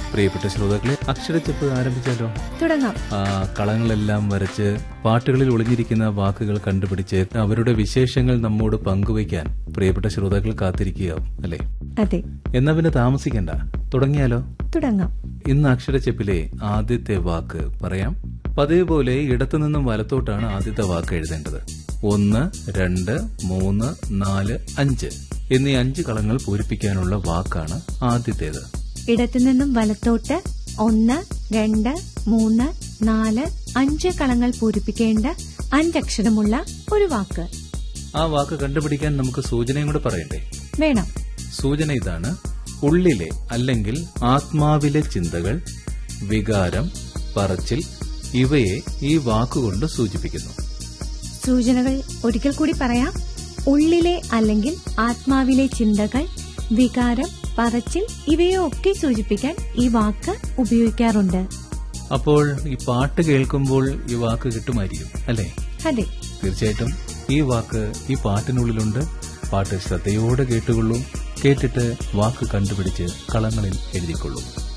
പ്രിയപ്പെട്ട ശ്രോതാക്കളെ അക്ഷരച്ചെപ്പ് ആരംഭിച്ചാലോ തുടങ്ങാം ആ കളങ്ങളെല്ലാം വരച്ച് പാട്ടുകളിൽ ഒളിഞ്ഞിരിക്കുന്ന വാക്കുകൾ കണ്ടുപിടിച്ച് അവരുടെ വിശേഷങ്ങൾ നമ്മോട് പങ്കുവയ്ക്കാൻ പ്രിയപ്പെട്ട ശ്രോതാക്കൾ കാത്തിരിക്കുകയാവും അല്ലേ അതെ എന്നാ പിന്നെ താമസിക്കണ്ട തുടങ്ങിയാലോ തുടങ്ങാം ഇന്ന് അക്ഷരച്ചെപ്പിലെ ആദ്യത്തെ വാക്ക് പറയാം പതിവ് പോലെ ഇടത്തുനിന്നും വലത്തോട്ടാണ് ആദ്യത്തെ വാക്ക് എഴുതേണ്ടത് ഒന്ന് രണ്ട് മൂന്ന് നാല് അഞ്ച് എന്നീ അഞ്ച് കളങ്ങൾ പൂരിപ്പിക്കാനുള്ള വാക്കാണ് ആദ്യത്തേത് ഇടത്തുനിന്നും വലത്തോട്ട് ഒന്ന് രണ്ട് മൂന്ന് നാല് അഞ്ച് കളങ്ങൾ പൂരിപ്പിക്കേണ്ട അഞ്ചക്ഷരമുള്ള ഒരു വാക്ക് ആ വാക്ക് കണ്ടുപിടിക്കാൻ നമുക്ക് സൂചനയും കൂടെ പറയണ്ടേ വേണം സൂചന ഇതാണ് ഉള്ളിലെ അല്ലെങ്കിൽ ആത്മാവിലെ ചിന്തകൾ വികാരം പറച്ചിൽ ഇവയെ ഈ വാക്കുകൊണ്ട് സൂചിപ്പിക്കുന്നു സൂചനകൾ ഒരിക്കൽ കൂടി പറയാം ഉള്ളിലെ അല്ലെങ്കിൽ ആത്മാവിലെ ചിന്തകൾ വികാരം പറച്ചിൽ ഇവയെ ഒക്കെ സൂചിപ്പിക്കാൻ ഈ വാക്ക് ഉപയോഗിക്കാറുണ്ട് അപ്പോൾ ഈ പാട്ട് കേൾക്കുമ്പോൾ ഈ വാക്ക് കിട്ടുമായിരിക്കും അല്ലേ അതെ തീർച്ചയായിട്ടും ഈ വാക്ക് ഈ പാട്ടിനുള്ളിലുണ്ട് പാട്ട് ശ്രദ്ധയോടെ കേട്ടുകൊള്ളൂ കേട്ടിട്ട് വാക്ക് കണ്ടുപിടിച്ച് കളങ്ങളിൽ എഴുതിക്കൊള്ളൂ